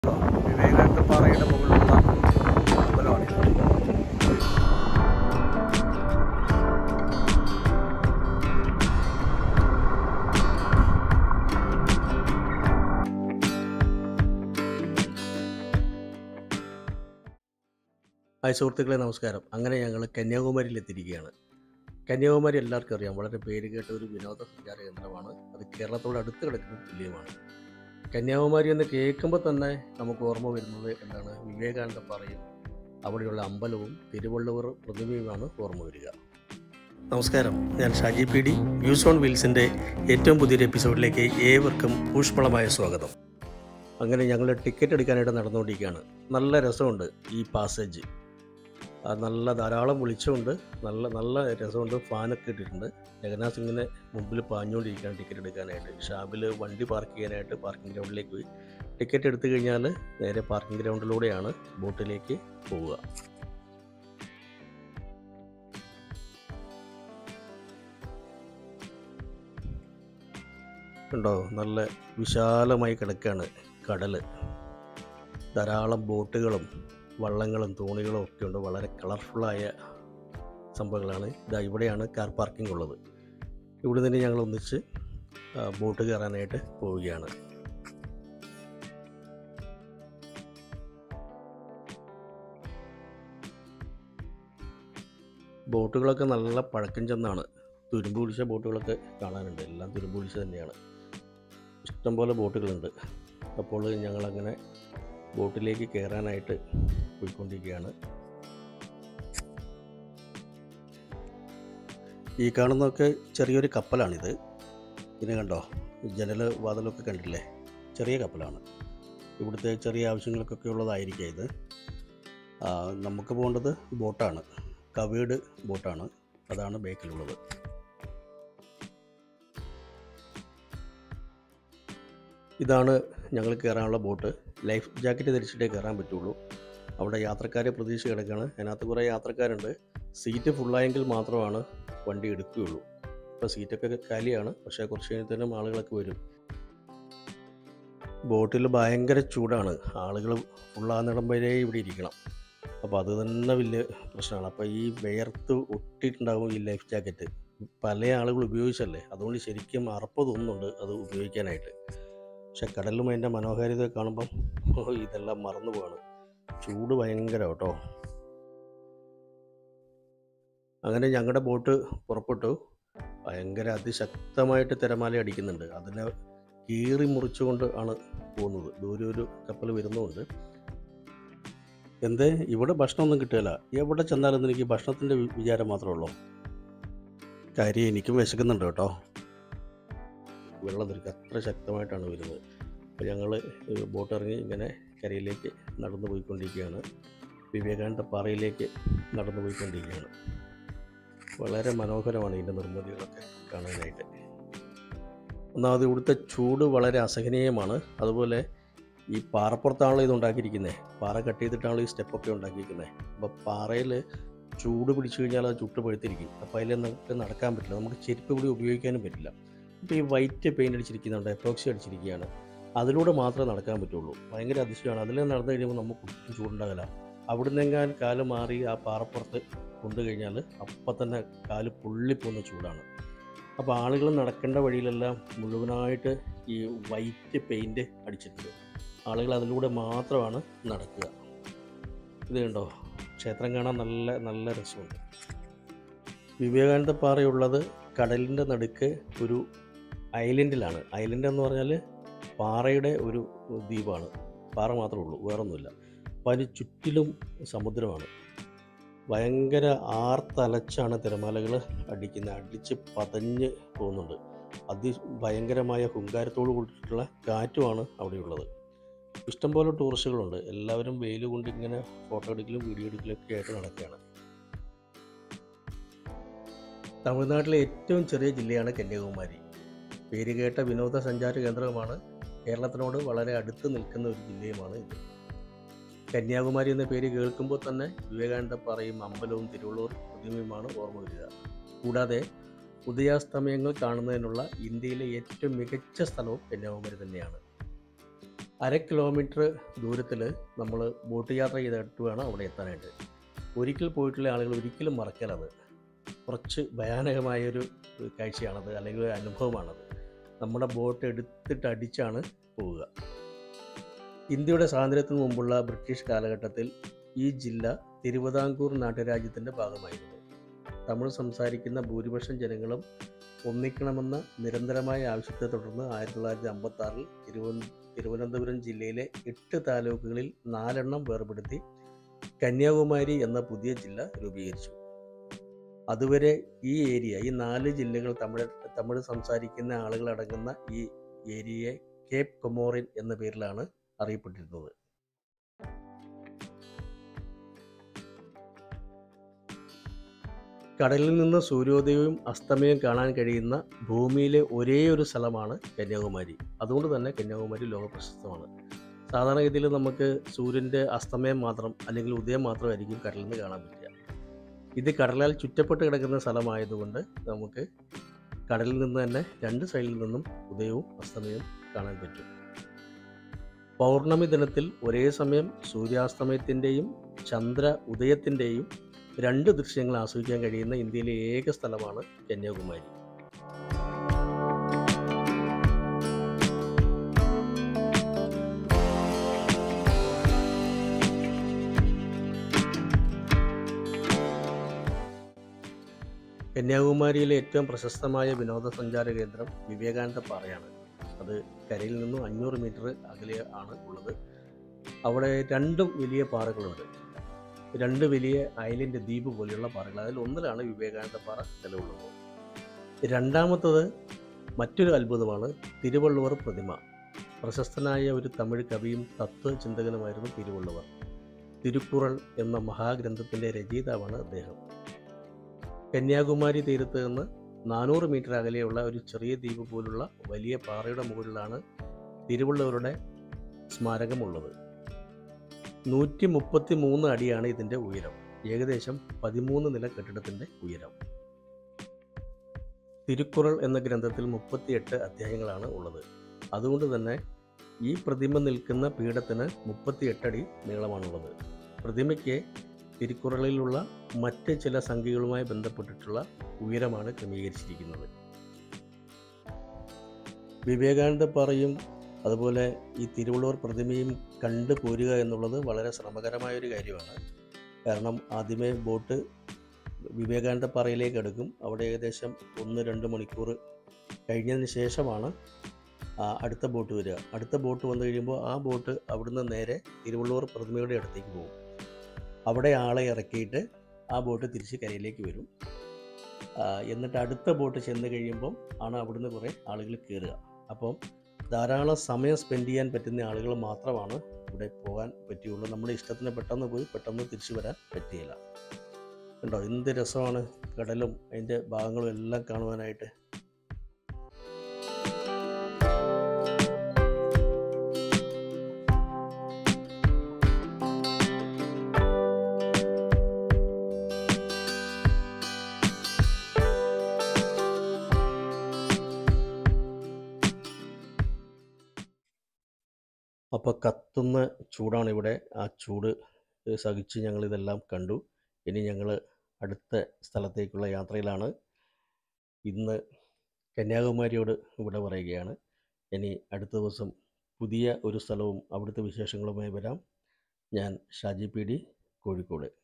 വിവേകാനന്ദ പാറയുടെ മുകളിലുള്ള അമ്പലമാണിത് ഹായ് സുഹൃത്തുക്കളെ നമസ്കാരം അങ്ങനെ ഞങ്ങൾ കന്യാകുമാരിയിൽ എത്തിയിരിക്കുകയാണ് കന്യാകുമാരി എല്ലാവർക്കും അറിയാം വളരെ പേര് കേട്ട ഒരു വിനോദസഞ്ചാര കേന്ദ്രമാണ് അത് കേരളത്തോട് അടുത്ത് കിടക്കുന്ന ജില്ലയുമാണ് കന്യാകുമാരി എന്ന് കേൾക്കുമ്പോൾ തന്നെ നമുക്ക് ഓർമ്മ വരുന്നത് എന്താണ് വിവേകാനന്ദ പാറയും അവിടെയുള്ള അമ്പലവും തിരുവള്ളുവർ പ്രതിമയുമാണ് ഓർമ്മ വരിക നമസ്കാരം ഞാൻ Shaji P D views on വീൽസിൻ്റെ ഏറ്റവും പുതിയൊരു എപ്പിസോഡിലേക്ക് ഏവർക്കും ഊഷ്മളമായ സ്വാഗതം അങ്ങനെ ഞങ്ങൾ ടിക്കറ്റ് എടുക്കാനായിട്ട് നടന്നുകൊണ്ടിരിക്കുകയാണ് നല്ല രസമുണ്ട് ഈ പാസേജ് ആ നല്ല ധാരാളം വിളിച്ചുകൊണ്ട് നല്ല നല്ല രസമുണ്ട് ഫാനൊക്കെ ഇട്ടിട്ടുണ്ട് ജഗന്നാഥ് സിംഗിനെ മുമ്പിൽ പാഞ്ഞുകൊണ്ടിരിക്കുകയാണ് ടിക്കറ്റ് എടുക്കാനായിട്ട് ഷാബിൽ വണ്ടി പാർക്ക് ചെയ്യാനായിട്ട് പാർക്കിംഗ് ഗ്രൗണ്ടിലേക്ക് പോയി ടിക്കറ്റ് എടുത്തു കഴിഞ്ഞാൽ നേരെ പാർക്കിംഗ് ഗ്രൗണ്ടിലൂടെയാണ് ബോട്ടിലേക്ക് പോവുക ഉണ്ടോ നല്ല വിശാലമായി കിടക്കുകയാണ് കടൽ ധാരാളം ബോട്ടുകളും വള്ളങ്ങളും തോണികളും ഒക്കെ ഉണ്ട് വളരെ കളർഫുള്ളായ സംഭവങ്ങളാണ് ഇതാ ഇവിടെയാണ് കാർ പാർക്കിംഗ് ഉള്ളത് ഇവിടെ നിന്ന് ഞങ്ങൾ ഒന്നിച്ച് ആ, ബോട്ട് കയറാനായിട്ട് പോവുകയാണ് ബോട്ടുകളൊക്കെ നല്ല പഴക്കം ചെന്നാണ് തുരുമ്പ് പിടിച്ച ബോട്ടുകളൊക്കെ കാണാനുണ്ട് എല്ലാം തുരുമ്പ് പിടിച്ച തന്നെയാണ് ഇഷ്ടംപോലെ ബോട്ടുകളുണ്ട് അപ്പോൾ ഞങ്ങളങ്ങനെ ബോട്ടിലേക്ക് കയറാനായിട്ട് പോയിക്കൊണ്ടിരിക്കുകയാണ് ഈ കാണുന്നതൊക്കെ ചെറിയൊരു കപ്പലാണിത് ഇതിനെ കണ്ടോ ജനൽ വാതിലൊക്കെ കണ്ടില്ലേ ചെറിയ കപ്പലാണ് ഇവിടുത്തെ ചെറിയ ആവശ്യങ്ങൾക്കൊക്കെ ഉള്ളതായിരിക്കാം ഇത് ആ, നമുക്ക് പോകേണ്ടത് ബോട്ടാണ് കവേഡ് ബോട്ടാണ് അതാണ് ബേക്കിലുള്ളത് ഇതാണ് ഞങ്ങൾ കയറാനുള്ള ബോട്ട് ലൈഫ് ജാക്കറ്റ് ധരിച്ചിട്ടേ കയറാൻ പറ്റുള്ളൂ അവിടെ യാത്രക്കാരെ പ്രതീക്ഷ കിടക്കുകയാണ് അതിനകത്ത് കുറേ യാത്രക്കാരുണ്ട് സീറ്റ് ഫുള്ളായെങ്കിൽ മാത്രമാണ് വണ്ടി എടുക്കുകയുള്ളൂ ഇപ്പോൾ സീറ്റൊക്കെ കാലിയാണ് പക്ഷേ കുറച്ച് കഴിയുമ്പോഴത്തേനും ആളുകളൊക്കെ വരും ബോട്ടിൽ ഭയങ്കര ചൂടാണ് ആളുകൾ ഫുള്ളാകുന്നിടം വരെ ഇവിടെ ഇരിക്കണം അപ്പോൾ അത് തന്നെ വലിയ പ്രശ്നമാണ് അപ്പോൾ ഈ വിയർത്ത് ഒട്ടിയിട്ടുണ്ടാവും ഈ ലൈഫ് ജാക്കറ്റ് പല ആളുകൾ ഉപയോഗിച്ചല്ലേ അതുകൊണ്ട് ശരിക്കും അറപ്പ് തോന്നുന്നുണ്ട് അത് ഉപയോഗിക്കാനായിട്ട് പക്ഷെ കടലും അതിൻ്റെ മനോഹാരിത കാണുമ്പം ഓ, ഇതെല്ലാം മറന്നു പോവാണ് ചൂട് ഭയങ്കര കേട്ടോ അങ്ങനെ ഞങ്ങളുടെ ബോട്ട് പുറപ്പെട്ടു ഭയങ്കര അതിശക്തമായിട്ട് തിരമാല അടിക്കുന്നുണ്ട് അതിനെ കീറി മുറിച്ചുകൊണ്ട് ആണ് പോകുന്നത് ദൂരെ ഒരു കപ്പൽ വരുന്നുമുണ്ട് എന്തേ ഇവിടെ ഭക്ഷണമൊന്നും കിട്ടുകയില്ല എവിടെ ചെന്നാലും എനിക്ക് ഭക്ഷണത്തിൻ്റെ വിചാരം മാത്രമേ ഉള്ളൂ കാര്യം എനിക്കും വിശക്കുന്നുണ്ട് കേട്ടോ വെള്ളം നിൽക്കുക അത്ര ശക്തമായിട്ടാണ് വരുന്നത് അപ്പോൾ ഞങ്ങൾ ബോട്ട് ഇറങ്ങി ഇങ്ങനെ കരയിലേക്ക് നടന്നു പോയിക്കൊണ്ടിരിക്കുകയാണ് വിവേകാനന്ദ പാറയിലേക്ക് നടന്നു പോയിക്കൊണ്ടിരിക്കുകയാണ് വളരെ മനോഹരമാണ് ഇതിൻ്റെ നിർമ്മിതികളൊക്കെ കാണാനായിട്ട് ഒന്നാമത് ഇവിടുത്തെ ചൂട് വളരെ അസഹനീയമാണ് അതുപോലെ ഈ പാറപ്പുറത്താണല്ലോ ഇത് ഉണ്ടാക്കിയിരിക്കുന്നത് പാറ കട്ട് ചെയ്തിട്ടാണല്ലോ ഈ സ്റ്റെപ്പൊക്കെ ഉണ്ടാക്കിയിരിക്കുന്നത് അപ്പോൾ പാറയിൽ ചൂട് പിടിച്ചു കഴിഞ്ഞാൽ അത് ചുട്ട് പഴുത്തിരിക്കും അപ്പോൾ അതിൽ നമുക്ക് നടക്കാൻ പറ്റില്ല നമുക്ക് ചെരുപ്പ് കൂടി ഉപയോഗിക്കാനും പറ്റില്ല ഇപ്പോൾ ഈ വൈറ്റ് പെയിൻ്റ് അടിച്ചിരിക്കുന്നുണ്ട് എപ്പോക്സി അടിച്ചിരിക്കുകയാണ് അതിലൂടെ മാത്രമേ നടക്കാൻ പറ്റുള്ളൂ ഭയങ്കര അതിശയമാണ് അതിൽ നടന്നു കഴിയുമ്പോൾ നമുക്ക് ഒട്ടും ചൂടുണ്ടാകില്ല അവിടുന്നെങ്ങാൻ കാല് മാറി ആ പാറപ്പുറത്ത് കൊണ്ടു കഴിഞ്ഞാൽ അപ്പം തന്നെ കാല് പൊള്ളിപ്പോകുന്ന ചൂടാണ് അപ്പോൾ ആളുകൾ നടക്കേണ്ട വഴിയിലെല്ലാം മുഴുവനായിട്ട് ഈ വൈറ്റ് പെയിൻറ് അടിച്ചിട്ടുണ്ട് ആളുകൾ അതിലൂടെ മാത്രമാണ് നടക്കുക ഇത് കണ്ടോ ക്ഷേത്രം കാണാൻ നല്ല നല്ല രസമുണ്ട് വിവേകാനന്ദ പാറയുള്ളത് കടലിൻ്റെ നടുക്ക് ഒരു ഐലൻഡിലാണ് ഐലൻഡ് എന്ന് പറഞ്ഞാൽ പാറയുടെ ഒരു ദ്വീപാണ് പാറ മാത്രമേ ഉള്ളൂ വേറൊന്നുമില്ല അപ്പോൾ അതിന് ചുറ്റിലും സമുദ്രമാണ് ഭയങ്കര ആർത്തലച്ചാണ് തിരമാലകൾ അടിക്കുന്നത് അടിച്ച് പതഞ്ഞ് പോകുന്നുണ്ട് അതി ഭയങ്കരമായ ഹുങ്കാരത്തോട് കൂടിയിട്ടുള്ള കാറ്റുമാണ് അവിടെയുള്ളത് ഇഷ്ടംപോലെ ടൂറിസ്റ്റുകളുണ്ട് എല്ലാവരും വെയിൽ കൊണ്ട് ഇങ്ങനെ ഫോട്ടോ എടുക്കലും വീഡിയോ എടുക്കലും ഒക്കെ ആയിട്ട് നടക്കുകയാണ് തമിഴ്നാട്ടിലെ ഏറ്റവും ചെറിയ ജില്ലയാണ് കന്യാകുമാരി പേരുകേട്ട വിനോദസഞ്ചാര കേന്ദ്രമാണ് കേരളത്തിനോട് വളരെ അടുത്ത് നിൽക്കുന്ന ഒരു ജില്ലയുമാണ് ഇത് കന്യാകുമാരി എന്ന പേര് കേൾക്കുമ്പോൾ തന്നെ വിവേകാനന്ദ പാറയും അമ്പലവും തിരുവള്ളൂർ പ്രതിമയുമാണ് ഓർമ്മ വരിക കൂടാതെ ഉദയാസ്തമയങ്ങൾ കാണുന്നതിനുള്ള ഇന്ത്യയിലെ ഏറ്റവും മികച്ച സ്ഥലവും കന്യാകുമാരി തന്നെയാണ് അര കിലോമീറ്റർ ദൂരത്തിൽ നമ്മൾ ബോട്ട് യാത്ര ചെയ്തിട്ട് വേണം അവിടെ എത്താനായിട്ട് ഒരിക്കൽ പോയിട്ടുള്ള ആളുകൾ ഒരിക്കലും മറക്കലത് കുറച്ച് ഭയാനകമായൊരു കാഴ്ചയാണത് അല്ലെങ്കിൽ ഒരു അനുഭവമാണത് നമ്മുടെ ബോട്ട് എടുത്തിട്ട് അടിച്ചാണ് പോവുക ഇന്ത്യയുടെ സ്വാതന്ത്ര്യത്തിന് മുമ്പുള്ള ബ്രിട്ടീഷ് കാലഘട്ടത്തിൽ ഈ ജില്ല തിരുവിതാംകൂർ നാട്ടുരാജ്യത്തിൻ്റെ ഭാഗമായിരുന്നു തമിഴ് സംസാരിക്കുന്ന ഭൂരിപക്ഷം ജനങ്ങളും ഒന്നിക്കണമെന്ന നിരന്തരമായ ആവശ്യത്തെ തുടർന്ന് ആയിരത്തി തൊള്ളായിരത്തി അമ്പത്തി ആറിൽ തിരുവന തിരുവനന്തപുരം ജില്ലയിലെ എട്ട് താലൂക്കുകളിൽ നാലെണ്ണം വേർപെടുത്തി കന്യാകുമാരി എന്ന പുതിയ ജില്ല രൂപീകരിച്ചു അതുവരെ ഈ ഏരിയ ഈ നാല് ജില്ലകൾ തമിഴ് തമിഴ് സംസാരിക്കുന്ന ആളുകൾ അടങ്ങുന്ന ഈ ഏരിയയെ കേപ്പ് കൊമോറിൻ എന്ന പേരിലാണ് അറിയപ്പെട്ടിരുന്നത് കടലിൽ നിന്ന് സൂര്യോദയവും അസ്തമയവും കാണാൻ കഴിയുന്ന ഭൂമിയിലെ ഒരേ ഒരു സ്ഥലമാണ് കന്യാകുമാരി അതുകൊണ്ട് തന്നെ കന്യാകുമാരി ലോക പ്രശസ്തമാണ് സാധാരണഗതിയിൽ നമുക്ക് സൂര്യൻ്റെ അസ്തമയം മാത്രം അല്ലെങ്കിൽ ഉദയം മാത്രമായിരിക്കും കടലിൽ നിന്ന് കാണാൻ പറ്റുക ഇത് കടലാൽ ചുറ്റപ്പെട്ട് കിടക്കുന്ന സ്ഥലമായതുകൊണ്ട് നമുക്ക് കടലിൽ നിന്ന് തന്നെ രണ്ട് സൈഡിൽ നിന്നും ഉദയവും അസ്തമയവും കാണാൻ പറ്റും പൗർണമി ദിനത്തിൽ ഒരേ സമയം സൂര്യാസ്തമയത്തിൻ്റെയും ചന്ദ്ര ഉദയത്തിൻ്റെയും രണ്ട് ദൃശ്യങ്ങൾ ആസ്വദിക്കാൻ കഴിയുന്ന ഇന്ത്യയിലെ ഏക സ്ഥലമാണ് കന്യാകുമാരി കന്യാകുമാരിയിലെ ഏറ്റവും പ്രശസ്തമായ വിനോദസഞ്ചാര കേന്ദ്രം വിവേകാനന്ദ പാറയാണ് അത് കരയിൽ നിന്നും അഞ്ഞൂറ് മീറ്റർ അകലെ ആണ് ഉള്ളത് അവിടെ രണ്ടും വലിയ പാറകളുണ്ട് രണ്ട് വലിയ ഐലൻഡ് ദ്വീപ് പോലെയുള്ള പാറകൾ അതിൽ ഒന്നിലാണ് വിവേകാനന്ദ പാറ നിലകൊള്ളുന്നത് രണ്ടാമത്തത് മറ്റൊരു അത്ഭുതമാണ് തിരുവള്ളുവർ പ്രതിമ പ്രശസ്തനായ ഒരു തമിഴ് കവിയും തത്വചിന്തകനുമായിരുന്നു തിരുവള്ളുവർ തിരുക്കുറൾ എന്ന മഹാഗ്രന്ഥത്തിൻ്റെ രചയിതാവാണ് അദ്ദേഹം കന്യാകുമാരി തീരത്ത് നിന്ന് നാനൂറ് മീറ്റർ അകലെയുള്ള ഒരു ചെറിയ ദ്വീപ് പോലുള്ള വലിയ പാറയുടെ മുകളിലാണ് തിരുവള്ളുവരുടെ സ്മാരകമുള്ളത് നൂറ്റി മുപ്പത്തി മൂന്ന് അടിയാണ് ഇതിൻ്റെ ഉയരം ഏകദേശം പതിമൂന്ന് നില കെട്ടിടത്തിൻ്റെ ഉയരം തിരുക്കുറൾ എന്ന ഗ്രന്ഥത്തിൽ മുപ്പത്തിയെട്ട് അധ്യായങ്ങളാണ് ഉള്ളത് അതുകൊണ്ട് തന്നെ ഈ പ്രതിമ നിൽക്കുന്ന പീഠത്തിന് മുപ്പത്തിയെട്ടടി നീളമാണുള്ളത് പ്രതിമയ്ക്ക് തിരുക്കുറളിലുള്ള മറ്റ് ചില സംഖ്യകളുമായി ബന്ധപ്പെട്ടിട്ടുള്ള ഉയരമാണ് ക്രമീകരിച്ചിരിക്കുന്നത് വിവേകാനന്ദ പാറയും അതുപോലെ ഈ തിരുവള്ളൂർ പ്രതിമയും കണ്ടു പോരുക എന്നുള്ളത് വളരെ ശ്രമകരമായ ഒരു കാര്യമാണ് കാരണം ആദ്യമേ ബോട്ട് വിവേകാനന്ദ പാറയിലേക്ക് എടുക്കും അവിടെ ഏകദേശം ഒന്ന് രണ്ട് മണിക്കൂർ കഴിഞ്ഞതിന് ശേഷമാണ് ആ, അടുത്ത ബോട്ട് വരിക അടുത്ത ബോട്ട് വന്നു കഴിയുമ്പോൾ ആ ബോട്ട് അവിടുന്ന് നേരെ തിരുവള്ളൂർ പ്രതിമയുടെ അടുത്തേക്ക് പോകും അവിടെ ആളെ ഇറക്കിയിട്ട് ആ ബോട്ട് തിരിച്ച് കരയിലേക്ക് വരും ആ, എന്നിട്ട് അടുത്ത ബോട്ട് ചെന്ന് കഴിയുമ്പം ആണ് അവിടുന്ന് കുറേ ആളുകൾ കയറുക അപ്പം ധാരാളം സമയം സ്പെൻഡ് ചെയ്യാൻ പറ്റുന്ന ആളുകൾ മാത്രമാണ് ഇവിടെ പോകാൻ പറ്റുകയുള്ളൂ നമ്മുടെ ഇഷ്ടത്തിന് പെട്ടെന്ന് പോയി പെട്ടെന്ന് തിരിച്ചു വരാൻ പറ്റുകയില്ല കണ്ടോ എന്ത് രസമാണ് കടലും അതിൻ്റെ ഭാഗങ്ങളും എല്ലാം കാണുവാനായിട്ട് അപ്പോൾ കത്തുന്ന ചൂടാണ് ഇവിടെ ആ ചൂട് സഹിച്ച് ഞങ്ങളിതെല്ലാം കണ്ടു ഇനി ഞങ്ങൾ അടുത്ത സ്ഥലത്തേക്കുള്ള യാത്രയിലാണ് ഇന്ന് കന്യാകുമാരിയോട് ഇവിടെ പറയുകയാണ് ഇനി അടുത്ത ദിവസം പുതിയ ഒരു സ്ഥലവും അവിടുത്തെ വിശേഷങ്ങളുമായി വരാം ഞാൻ ഷാജി പി ഡി കോഴിക്കോട്